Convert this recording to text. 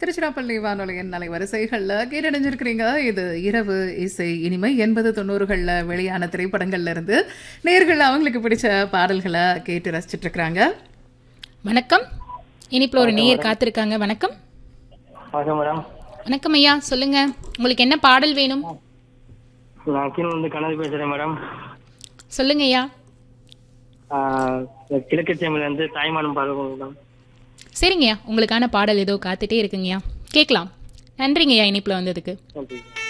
திருச்சிராப்பள்ளி வானொலியின் நலை வரிசைகளில் கேட்டடைஞ்சிருக்கிறீங்க இது இரவு இசை இனிமை எண்பது தொண்ணூறுகளில் வெளியான திரைப்படங்கள்ல இருந்து நேர்கள் அவங்களுக்கு பிடிச்ச பாடல்களை கேட்டு ரசிச்சிட்டு இருக்கிறாங்க வணக்கம் இனிப்புல ஒரு நேயர் காத்திருக்காங்க வணக்கம் வணக்கம் மேடம் வணக்கம் ஐயா சொல்லுங்க உங்களுக்கு என்ன பாடல் வேணும் நான் கீழே வந்து கனவு பேசுறேன் மேடம் சொல்லுங்க ஐயா ஆஹ் கிழக்கு சேமில இருந்து தாய்மானம் பார்க்க மேடம் சரிங்கய்யா உங்களுக்கான பாடல் ஏதோ காத்துட்டே இருக்குங்கய்யா கேட்கலாம் நன்றிங்கய்யா இனிப்புல வந்ததுக்கு நன்றி